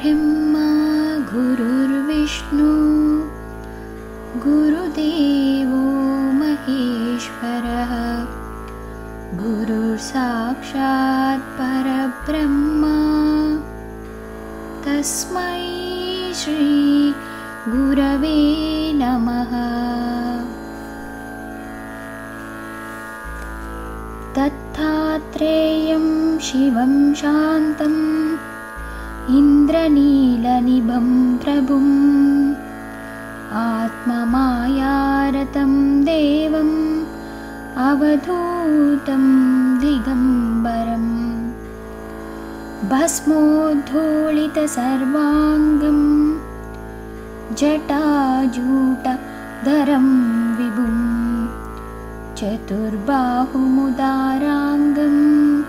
गुरुर्ब्रह्मा गुरुर्विष्णु गुरुदेवो महेश्वरः गुरुर्साक्षात् परब्रह्मा तस्मै श्रीगुरवे नमः दत्तात्रेयं शिवं शान्तम् इन्द्रनीलनिभं प्रभुम् आत्ममायारतं देवम् अवधूतं दिगम्बरम् भस्मोद्धूलितसर्वाङ्गं जटाजूटधरं विभुम् चतुर्बाहुमुदाराङ्गं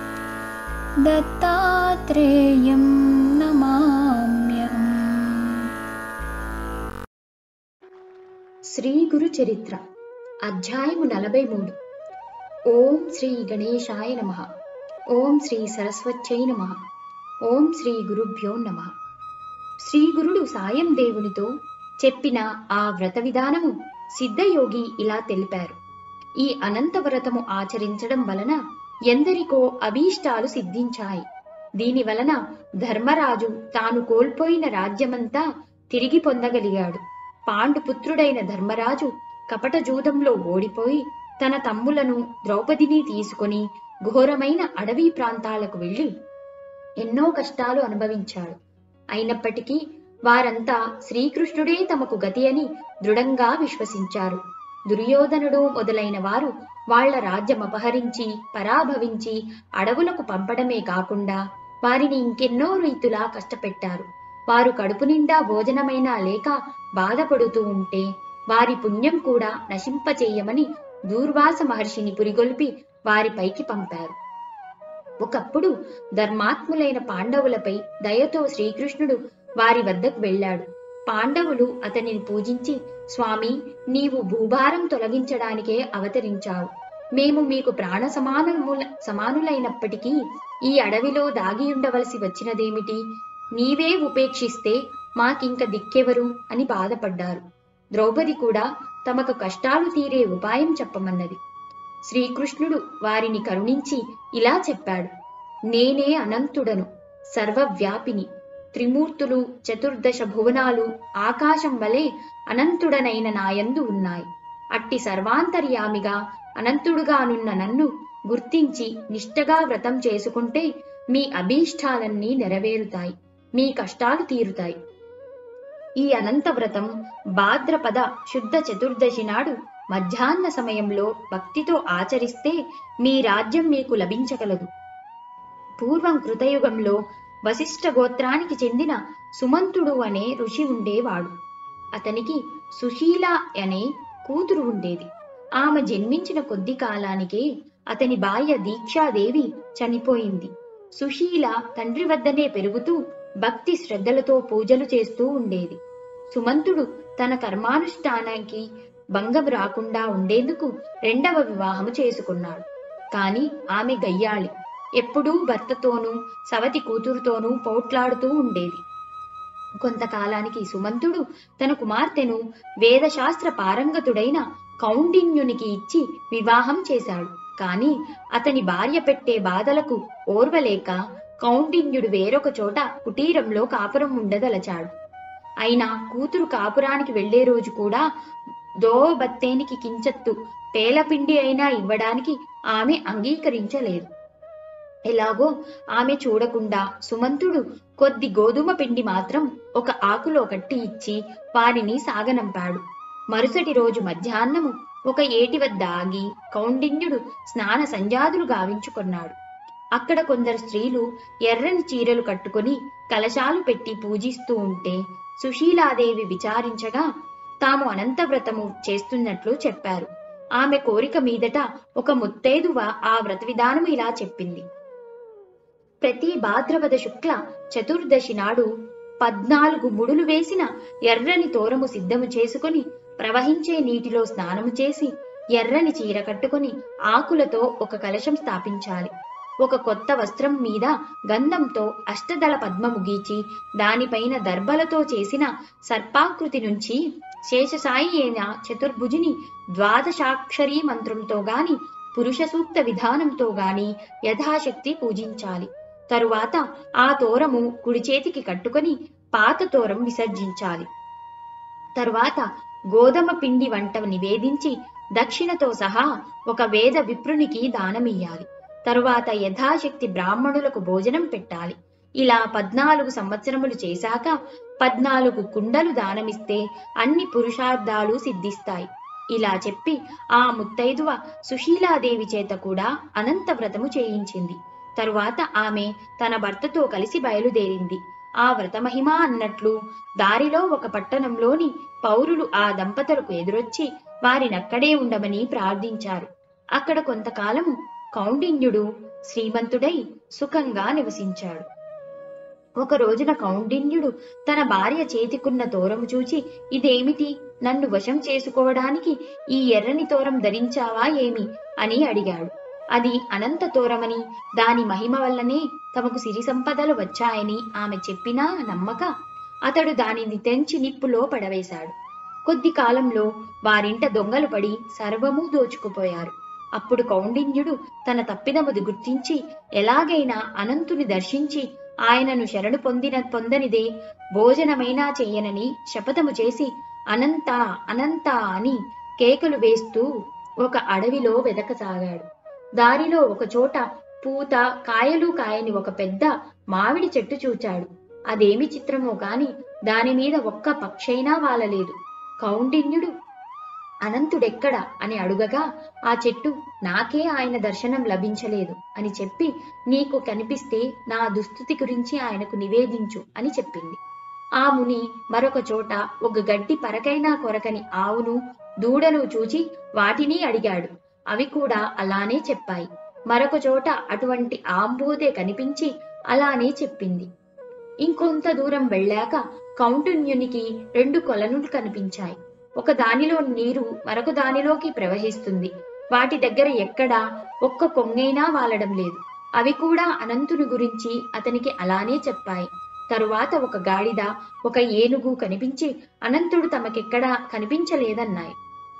दत्तात्रेयं नमाम्यहम् శ్రీ గురు చరిత్ర అధ్యాయము నలభై మూడు ఓం శ్రీ గణేశాయ నమ ఓం శ్రీ సరస్వత్యై నమ ఓం శ్రీ గురుభ్యో నమ శ్రీ గురుడు సాయం దేవునితో చెప్పిన ఆ వ్రత విధానము సిద్ధయోగి ఇలా తెలిపారు ఈ అనంత వ్రతము ఆచరించడం వలన ఎందరికో అభీష్టాలు సిద్ధించాయి దీని వలన ధర్మరాజు తాను కోల్పోయిన రాజ్యమంతా తిరిగి పొందగలిగాడు పాండుపుత్రుడైన ధర్మరాజు కపట జూదంలో ఓడిపోయి తన తమ్ములను ద్రౌపదిని తీసుకొని ఘోరమైన అడవి ప్రాంతాలకు వెళ్లి ఎన్నో కష్టాలు అనుభవించాడు అయినప్పటికీ వారంతా శ్రీకృష్ణుడే తమకు గతి అని దృఢంగా విశ్వసించారు దుర్యోధనుడు మొదలైన వారు వాళ్ల రాజ్యం అపహరించి పరాభవించి అడవులకు పంపడమే కాకుండా వారిని ఇంకెన్నో రీతులా కష్టపెట్టారు వారు కడుపు నిండా భోజనమైనా లేక బాధపడుతూ ఉంటే వారి పుణ్యం కూడా నశింపచేయమని దూర్వాస మహర్షిని పురిగొల్పి వారిపైకి పంపారు ఒకప్పుడు ధర్మాత్ములైన పాండవులపై దయతో శ్రీకృష్ణుడు వారి వద్దకు వెళ్ళాడు పాండవులు అతనిని పూజించి స్వామి నీవు భూభారం తొలగించడానికే అవతరించావు మేము మీకు ప్రాణ సమానముల సమానులైనప్పటికీ ఈ అడవిలో దాగి ఉండవలసి వచ్చినదేమిటి నీవే ఉపేక్షిస్తే మాకింక దిక్కెవరు అని బాధపడ్డారు ద్రౌపది కూడా తమకు కష్టాలు తీరే ఉపాయం చెప్పమన్నది శ్రీకృష్ణుడు వారిని కరుణించి ఇలా చెప్పాడు నేనే అనంతుడను సర్వవ్యాపిని త్రిమూర్తులు చతుర్దశ భువనాలు ఆకాశం వలె అనంతుడనైన నాయందు ఉన్నాయి అట్టి సర్వాంతర్యామిగా అనంతుడుగానున్న నన్ను గుర్తించి నిష్టగా వ్రతం చేసుకుంటే మీ అభీష్టాలన్నీ నెరవేరుతాయి మీ కష్టాలు తీరుతాయి ఈ అనంత వ్రతం భాద్రపద శుద్ధ చతుర్దశి నాడు మధ్యాహ్న సమయంలో భక్తితో ఆచరిస్తే మీ రాజ్యం మీకు లభించగలదు పూర్వం కృతయుగంలో వశిష్ఠ గోత్రానికి చెందిన సుమంతుడు అనే ఋషి ఉండేవాడు అతనికి సుశీల అనే కూతురు ఉండేది ఆమె జన్మించిన కొద్ది కాలానికే అతని భార్య దీక్షాదేవి చనిపోయింది సుశీల తండ్రి వద్దనే పెరుగుతూ భక్తి శ్రద్ధలతో పూజలు చేస్తూ ఉండేది సుమంతుడు తన కర్మానుష్ఠానానికి భంగం రాకుండా ఉండేందుకు రెండవ వివాహము చేసుకున్నాడు కాని ఆమె గయ్యాళి ఎప్పుడూ భర్తతోనూ సవతి కూతురుతోనూ పోట్లాడుతూ ఉండేది కొంతకాలానికి సుమంతుడు తన కుమార్తెను వేదశాస్త్ర పారంగతుడైన కౌండిన్యునికి ఇచ్చి వివాహం చేశాడు కాని అతని భార్య పెట్టే బాధలకు ఓర్వలేక కౌండిన్యుడు వేరొక చోట కుటీరంలో కాపురం ఉండదలచాడు అయినా కూతురు కాపురానికి వెళ్లే రోజు కూడా దోబత్తేనికి కించత్తు పేలపిండి అయినా ఇవ్వడానికి ఆమె అంగీకరించలేదు ఎలాగో ఆమె చూడకుండా సుమంతుడు కొద్ది గోధుమ పిండి మాత్రం ఒక ఆకులో కట్టి ఇచ్చి వారిని సాగనంపాడు మరుసటి రోజు మధ్యాహ్నము ఒక ఏటి వద్ద ఆగి కౌండిన్యుడు స్నాన సంజాదులు గావించుకున్నాడు అక్కడ కొందరు స్త్రీలు ఎర్రని చీరలు కట్టుకుని కలశాలు పెట్టి పూజిస్తూ ఉంటే సుశీలాదేవి విచారించగా తాము అనంతవ్రతము చేస్తున్నట్లు చెప్పారు ఆమె కోరిక మీదట ఒక ముత్తైదువ ఆ వ్రత విధానం ఇలా చెప్పింది ప్రతి భాద్రపద శుక్ల చతుర్దశి నాడు పద్నాలుగు ముడులు వేసిన ఎర్రని తోరము సిద్ధము చేసుకుని ప్రవహించే నీటిలో స్నానము చేసి ఎర్రని చీర కట్టుకుని ఆకులతో ఒక కలశం స్థాపించాలి ఒక కొత్త వస్త్రం మీద గంధంతో అష్టదళ పద్మము గీచి దానిపైన దర్భలతో చేసిన సర్పాకృతి నుంచి శేషసాయి అయిన చతుర్భుజిని ద్వాదశాక్షరీ మంత్రంతో గాని పురుష సూక్త విధానంతో గాని యథాశక్తి పూజించాలి తరువాత ఆ తోరము కుడి చేతికి కట్టుకొని పాత తోరం విసర్జించాలి తరువాత గోధుమ పిండి వంట నివేదించి దక్షిణతో సహా ఒక వేద విప్రునికి దానమియ్యాలి తరువాత యథాశక్తి బ్రాహ్మణులకు భోజనం పెట్టాలి ఇలా పద్నాలుగు సంవత్సరములు చేశాక పద్నాలుగు కుండలు దానమిస్తే అన్ని పురుషార్థాలు సిద్ధిస్తాయి ఇలా చెప్పి ఆ ముత్తైదువ సుశీలాదేవి చేత కూడా అనంత వ్రతము చేయించింది తరువాత ఆమె తన భర్తతో కలిసి బయలుదేరింది ఆ వ్రతమహిమ అన్నట్లు దారిలో ఒక పట్టణంలోని పౌరులు ఆ దంపతులకు ఎదురొచ్చి వారినక్కడే ఉండమని ప్రార్థించారు అక్కడ కొంతకాలము కౌండిన్యుడు శ్రీమంతుడై సుఖంగా నివసించాడు ఒక రోజున కౌండిన్యుడు తన భార్య చేతికున్న తోరము చూచి ఇదేమిటి నన్ను వశం చేసుకోవడానికి ఈ ఎర్రని తోరం ధరించావా ఏమి అని అడిగాడు అది అనంత తోరమని దాని మహిమ వల్లనే తమకు సిరి సంపదలు వచ్చాయని ఆమె చెప్పినా నమ్మక అతడు దానిని తెంచి నిప్పులో పడవేశాడు కొద్ది కాలంలో వారింట దొంగలు పడి సర్వము దోచుకుపోయారు అప్పుడు కౌండిన్యుడు తన తప్పిదముది గుర్తించి ఎలాగైనా అనంతుని దర్శించి ఆయనను శరణు పొందిన పొందనిదే భోజనమైనా చెయ్యనని శపథము చేసి అనంత అనంత అని కేకలు వేస్తూ ఒక అడవిలో వెదకసాగాడు దారిలో ఒక చోట పూత కాయలు కాయని ఒక పెద్ద మామిడి చెట్టు చూచాడు అదేమి చిత్రమో కాని దాని మీద ఒక్క పక్షైనా వాలలేదు కౌండిన్యుడు అనంతుడెక్కడ అని అడుగగా ఆ చెట్టు నాకే ఆయన దర్శనం లభించలేదు అని చెప్పి నీకు కనిపిస్తే నా దుస్థితి గురించి ఆయనకు నివేదించు అని చెప్పింది ఆ ముని మరొక చోట ఒక గడ్డి పరకైనా కొరకని ఆవును దూడను చూచి వాటిని అడిగాడు అవి కూడా అలానే చెప్పాయి మరొక చోట అటువంటి ఆంబోదే కనిపించి అలానే చెప్పింది ఇంకొంత దూరం వెళ్ళాక కౌంటున్యునికి రెండు కొలనులు కనిపించాయి ఒక దానిలో నీరు మరొక దానిలోకి ప్రవహిస్తుంది వాటి దగ్గర ఎక్కడా ఒక్క కొంగైనా వాలడం లేదు అవి కూడా అనంతుని గురించి అతనికి అలానే చెప్పాయి తరువాత ఒక గాడిద ఒక ఏనుగు కనిపించి అనంతుడు తమకెక్కడా కనిపించలేదన్నాయి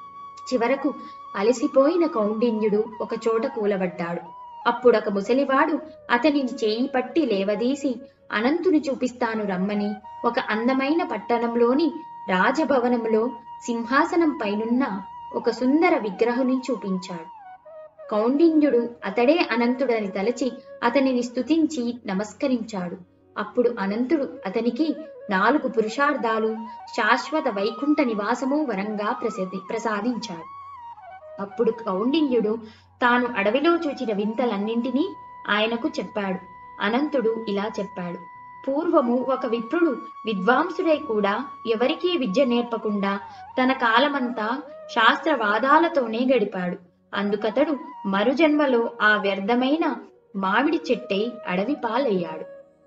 చివరకు అలసిపోయిన కౌండిన్యుడు ఒక చోట కూలబడ్డాడు అప్పుడొక ముసలివాడు అతనిని చేయి పట్టి లేవదీసి అనంతుని చూపిస్తాను రమ్మని ఒక అందమైన పట్టణంలోని రాజభవనంలో సింహాసనం పైనున్న ఒక సుందర విగ్రహుని చూపించాడు కౌండిన్యుడు అతడే అనంతుడని తలచి అతనిని స్తుతించి నమస్కరించాడు అప్పుడు అనంతుడు అతనికి నాలుగు పురుషార్థాలు శాశ్వత వైకుంఠ నివాసము వరంగా ప్రసిద్ధి ప్రసాదించాడు అప్పుడు కౌండిన్యుడు తాను అడవిలో చూచిన వింతలన్నింటినీ ఆయనకు చెప్పాడు అనంతుడు ఇలా చెప్పాడు పూర్వము ఒక విప్రుడు విద్వాంసుడై కూడా ఎవరికీ విద్య నేర్పకుండా తన కాలమంతా శాస్త్రవాదాలతోనే గడిపాడు అందుకతడు మరుజన్మలో ఆ వ్యర్థమైన మామిడి చెట్టై అడవి పాలయ్యాడు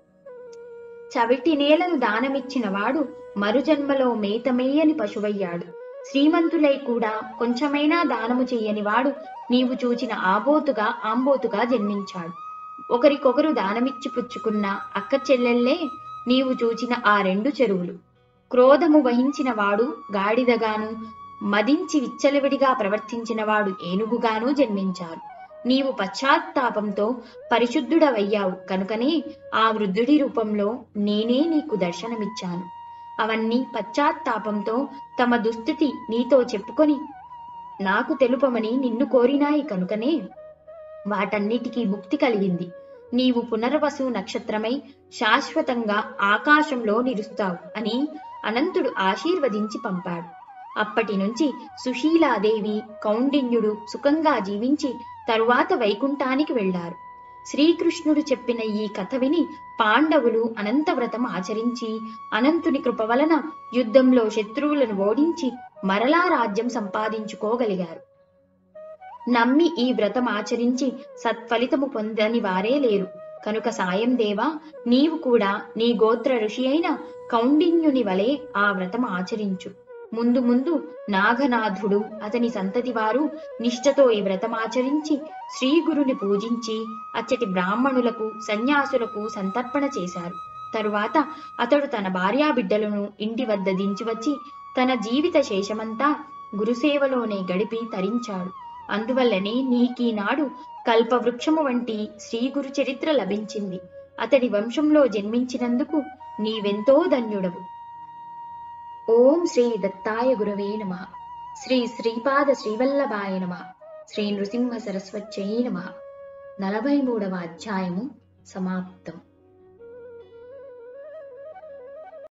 చవిటి నేలను దానమిచ్చిన వాడు మరుజన్మలో మేతమేయని పశువయ్యాడు శ్రీమంతులై కూడా కొంచెమైనా దానము చెయ్యని వాడు నీవు చూచిన ఆబోతుగా ఆంబోతుగా జన్మించాడు ఒకరికొకరు దానమిచ్చి పుచ్చుకున్న అక్క చెల్లెల్లే నీవు చూచిన ఆ రెండు చెరువులు క్రోధము వహించిన వాడు గాడిదగాను మదించి విచ్చలవిడిగా ప్రవర్తించిన వాడు ఏనుగుగాను జన్మించారు నీవు పశ్చాత్తాపంతో పరిశుద్ధుడవయ్యావు కనుకనే ఆ వృద్ధుడి రూపంలో నేనే నీకు దర్శనమిచ్చాను అవన్నీ పశ్చాత్తాపంతో తమ దుస్థితి నీతో చెప్పుకొని నాకు తెలుపమని నిన్ను కోరినాయి కనుకనే వాటన్నిటికీ ముక్తి కలిగింది నీవు పునర్వసు నక్షత్రమై శాశ్వతంగా ఆకాశంలో నిలుస్తావు అని అనంతుడు ఆశీర్వదించి పంపాడు అప్పటి నుంచి సుశీలాదేవి కౌండిన్యుడు సుఖంగా జీవించి తరువాత వైకుంఠానికి వెళ్లారు శ్రీకృష్ణుడు చెప్పిన ఈ కథ విని పాండవులు అనంతవ్రతం ఆచరించి అనంతుని కృప వలన యుద్ధంలో శత్రువులను ఓడించి మరలా రాజ్యం సంపాదించుకోగలిగారు నమ్మి ఈ వ్రతం ఆచరించి సత్ఫలితము పొందని వారే లేరు కనుక సాయం దేవా నీవు కూడా నీ గోత్ర ఋషి అయిన కౌండిన్యుని వలె ఆ వ్రతం ఆచరించు ముందు ముందు నాగనాథుడు అతని సంతతి వారు నిష్ఠతో ఈ వ్రతమాచరించి శ్రీగురుని పూజించి అచ్చటి బ్రాహ్మణులకు సన్యాసులకు సంతర్పణ చేశారు తరువాత అతడు తన భార్యా బిడ్డలను ఇంటి వద్ద దించివచ్చి తన జీవిత శేషమంతా గురుసేవలోనే గడిపి తరించాడు అందువల్లనే నీకీనాడు కల్పవృక్షము వంటి శ్రీగురు చరిత్ర లభించింది అతడి వంశంలో జన్మించినందుకు నీవెంతో ధన్యుడవు ఓం శ్రీ దత్తాయ గురవే నమ శ్రీ శ్రీపాద శ్రీవల్లభాయ నమ శ్రీ నృసింహ సరస్వత్యై నమ నలభై మూడవ అధ్యాయము సమాప్తం